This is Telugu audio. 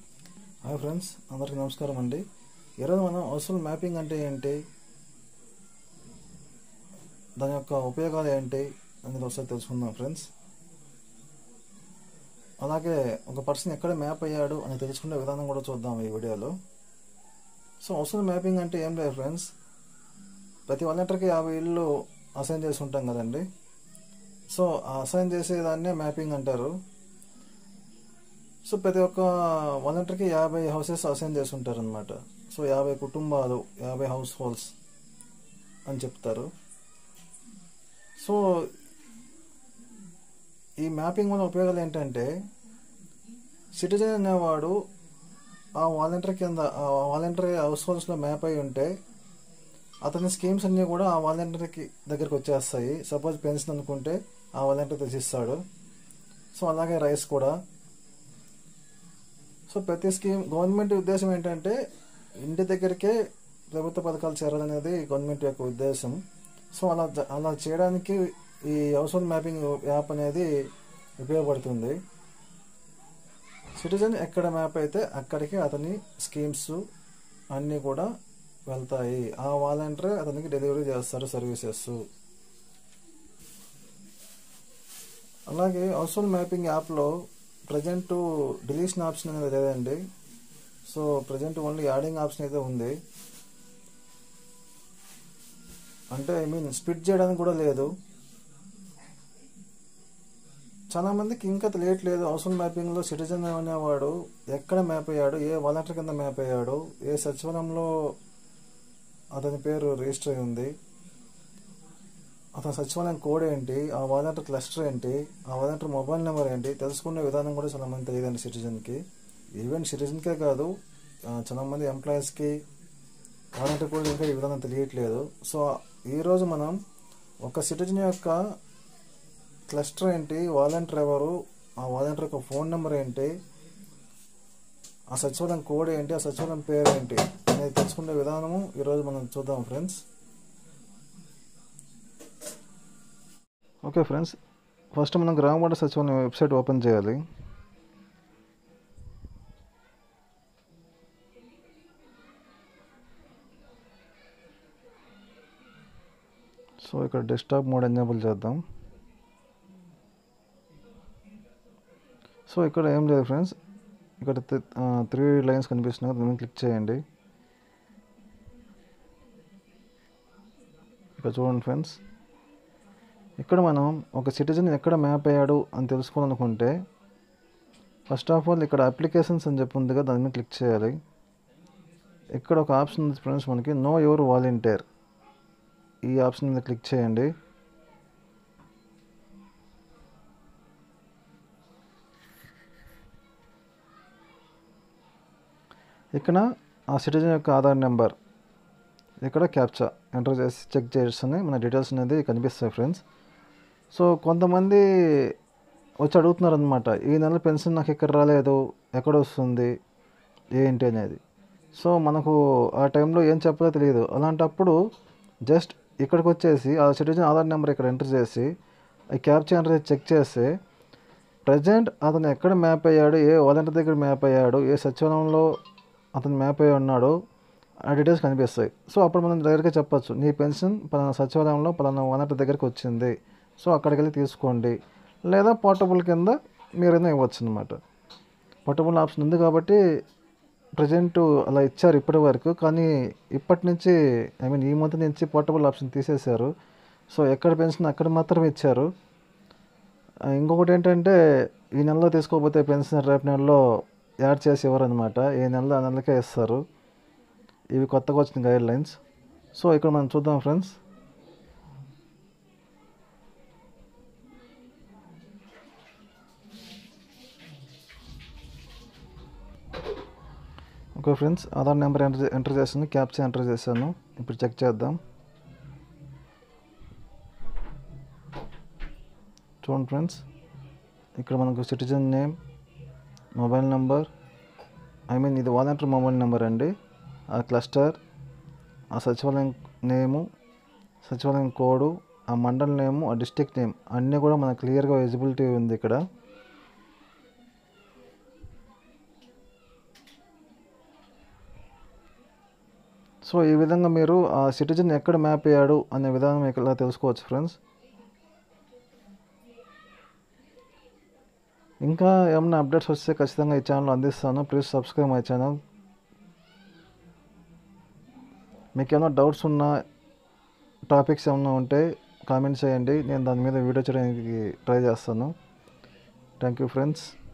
హాయ్ ఫ్రెండ్స్ అందరికీ నమస్కారం అండి ఈరోజు మనం హౌస్ఫుల్ మ్యాపింగ్ అంటే ఏంటి దాని యొక్క ఉపయోగాలు ఏంటి అనేది ఒకసారి తెలుసుకుందాం ఫ్రెండ్స్ అలాగే ఒక పర్సన్ ఎక్కడ మ్యాప్ అయ్యాడు అని తెలుసుకునే విధానం కూడా చూద్దాం ఈ వీడియోలో సో హౌస్ఫుల్ మ్యాపింగ్ అంటే ఏం లేదు ఫ్రెండ్స్ ప్రతి వాలంటీర్కి యాభై ఇళ్ళు అసైన్ చేసి ఉంటాం కదండి సో ఆ అసైన్ చేసేదాన్నే మ్యాపింగ్ అంటారు సో ప్రతి ఒక్క వాలంటీర్కి యాభై హౌసెస్ అసైన్ చేసి ఉంటారు అనమాట సో యాభై కుటుంబాలు యాభై హౌస్ హోల్డ్స్ అని చెప్తారు సో ఈ మ్యాపింగ్ వల్ల ఉపయోగాలు ఏంటంటే సిటిజన్ అనేవాడు ఆ వాలంటీర్ కింద ఆ వాలంటీర్ హౌస్ హోల్డ్స్లో మ్యాప్ అయి ఉంటే అతని స్కీమ్స్ అన్నీ కూడా ఆ వాలంటీర్కి దగ్గరికి వచ్చేస్తాయి సపోజ్ పెన్షన్ అనుకుంటే ఆ వాలంటీర్ తెచ్చిస్తాడు సో అలాగే రైస్ కూడా సో ప్రతి స్కీమ్ గవర్నమెంట్ ఉద్దేశం ఏంటంటే ఇంటి దగ్గరికే ప్రభుత్వ పథకాలు చేరాలనేది గవర్నమెంట్ యొక్క ఉద్దేశం సో అలా జ- అలా చేయడానికి ఈ హౌస్ హోల్డ్ మ్యాపింగ్ యాప్ అనేది ఉపయోగపడుతుంది సిటిజన్ ఎక్కడ మ్యాప్ అయితే అక్కడికి అతని స్కీమ్స్ అన్నీ కూడా వెళ్తాయి ఆ వాలంటీర్ అతనికి డెలివరీ చేస్తారు సర్వీసెస్ అలాగే హౌస్ హోల్డ్ మ్యాపింగ్ యాప్లో ప్రజెంట్ డిలీషన్ ఆప్షన్ అనేది లేదండి so present only adding option అయితే ఉంది అంటే ఐ మీన్ స్పిట్ చేయడానికి కూడా లేదు చాలా మందికి ఇంకా తెలియట్లేదు హౌస్ హోల్డ్ మ్యాపింగ్లో సిటిజన్ అనేవాడు ఎక్కడ మ్యాప్ అయ్యాడు ఏ వాలంటీర్ కింద మ్యాప్ అయ్యాడు ఏ సచివాలయంలో అతని పేరు రిజిస్టర్ అయి ఉంది అతని సచివాలయం కోడ్ ఏంటి ఆ వాలంటీర్ క్లస్టర్ ఏంటి ఆ వాలంటీర్ మొబైల్ నెంబర్ ఏంటి తెలుసుకునే విధానం కూడా చాలా మంది తెలియదండి సిటిజన్కి ఈవెన్ సిటిజన్కే కాదు ఆ, చాలా మంది ఎంప్లాయీస్కి వాలంటీర్ కూడా ఇంకా ఈ విధానం తెలియట్లేదు సో ఈరోజు మనం ఒక సిటిజన్ యొక్క క్లస్టర్ ఏంటి వాలంటీర్ ఎవరు ఆ వాలంటీర్ యొక్క ఫోన్ నెంబర్ ఏంటి ఆ సచివాలయం కోడ్ ఏంటి ఆ సచివాలయం పేరు ఏంటి అనేది తెలుసుకునే విధానము ఈరోజు మనం చూద్దాం ఫ్రెండ్స్ ఓకే ఫ్రెండ్స్ ఫస్ట్ మనం గ్రామవాడ సచివాలయం వెబ్సైట్ ఓపెన్ చేయాలి సో ఇక్కడ డెస్క్టాప్ మోడ్ ఎనేబుల్ చేద్దాం సో ఇక్కడ ఏం లేదు ఫ్రెండ్స్ ఇక్కడ త్రీ లైన్స్ కనిపిస్తున్నాయి కదా, దాని మీద క్లిక్ చేయండి ఇక్కడ చూడండి ఫ్రెండ్స్ ఇక్కడ మనం ఒక సిటిజన్ ఎక్కడ మ్యాప్ అయ్యాడు అని తెలుసుకోవాలనుకుంటే ఫస్ట్ ఆఫ్ ఆల్ ఇక్కడ అప్లికేషన్స్ అని చెప్పి ఉంది కదా దాని మీద క్లిక్ చేయాలి ఇక్కడ ఒక ఆప్షన్ ఉంది ఫ్రెండ్స్ మనకి నో యువర్ వాలంటీర్ ఈ ఆప్షన్ మీద క్లిక్ చేయండి ఇక్కడ ఆ సిటిజన్ యొక్క ఆధార్ నెంబర్ ఇక్కడ క్యాప్చా ఎంటర్ చేసి చెక్ చేస్తేనే మన డీటెయిల్స్ అనేది కనిపిస్తాయి ఫ్రెండ్స్ సో కొంతమంది వచ్చి అడుగుతున్నారు అనమాట ఈ నెల పెన్షన్ నాకు ఇక్కడ రాలేదు ఎక్కడ వస్తుంది ఏంటి అనేది సో మనకు ఆ టైంలో ఏం చెప్పదో తెలియదు అలాంటప్పుడు జస్ట్ ఇక్కడికి వచ్చేసి ఆ సిటిజన్ ఆధార్ నెంబర్ ఇక్కడ ఎంటర్ చేసి ఈ క్యాప్చా ఎంటర్ చేసి చెక్ చేస్తే ప్రజెంట్ అతను ఎక్కడ మ్యాప్ అయ్యాడు ఏ వాలంటీర్ దగ్గర మ్యాప్ అయ్యాడు ఏ సచివాలయంలో అతను మ్యాప్ అయ్యి ఉన్నాడో ఆ డీటెయిల్స్ కనిపిస్తాయి సో అప్పుడు మనం దగ్గరగా చెప్పొచ్చు నీ పెన్షన్ పలానా సచివాలయంలో పలానా వాలంటీర్ దగ్గరికి వచ్చింది సో అక్కడికి వెళ్ళి తీసుకోండి లేదా పోర్టబుల్ కింద మీరైనా ఇవ్వచ్చు అనమాట పోర్టబుల్ ఆప్షన్ ఉంది కాబట్టి ప్రజెంట్ అలా ఇచ్చారు ఇప్పటి వరకు కానీ ఇప్పటి నుంచి ఐ మీన్ ఈ మంత్ నుంచి పోర్టబుల్ ఆప్షన్ తీసేశారు సో ఎక్కడ పెన్షన్ అక్కడ మాత్రమే ఇచ్చారు ఆ, ఇంకొకటి ఏంటంటే ఈ నెలలో తీసుకోకపోతే పెన్షన్ రేపు నెలలో యాడ్ చేసి ఇవ్వరనమాట ఈ నెలలో ఆ నెలకే ఇస్తారు ఇవి కొత్తగా వచ్చిన గైడ్ లైన్స్ సో ఇక్కడ మనం చూద్దాం friends okay friends Aadhaar number enter enter చేశాను క్యాప్చా ఎంటర్ చేశాను ఇప్పుడు చెక్ చేద్దాం చూడండి ఫ్రెండ్స్ ఇక్కడ మనకు citizen name mobile number I mean ఇది వాలంటీర్ మొబైల్ నెంబర్ అండి ఆ క్లస్టర్ ఆ సచివాలయం నేము సచివాలయం కోడు ఆ మండల్ నేము ఆ డిస్టిక్ నేమ్ అన్నీ కూడా మనకు క్లియర్గా విజిబిలిటీ ఉంది ఇక్కడ సో ఈ విధంగా మీరు ఆ సిటిజన్ ఎక్కడ మ్యాప్ అయ్యాడు అనే విధానం ఇక్కడ తెలుసుకోవచ్చు ఫ్రెండ్స్ ఇంకా ఏమైనా అప్డేట్స్ వస్తే ఖచ్చితంగా ఈ ఛానల్ అందిస్తాను ప్లీజ్ సబ్స్క్రైబ్ మై ఛానల్ మీకు ఏమైనా డౌట్స్ ఉన్న టాపిక్స్ ఏమైనా ఉంటే కామెంట్ చేయండి నేను దాని మీద వీడియో చేయడానికి ట్రై చేస్తాను థ్యాంక్ యూ ఫ్రెండ్స్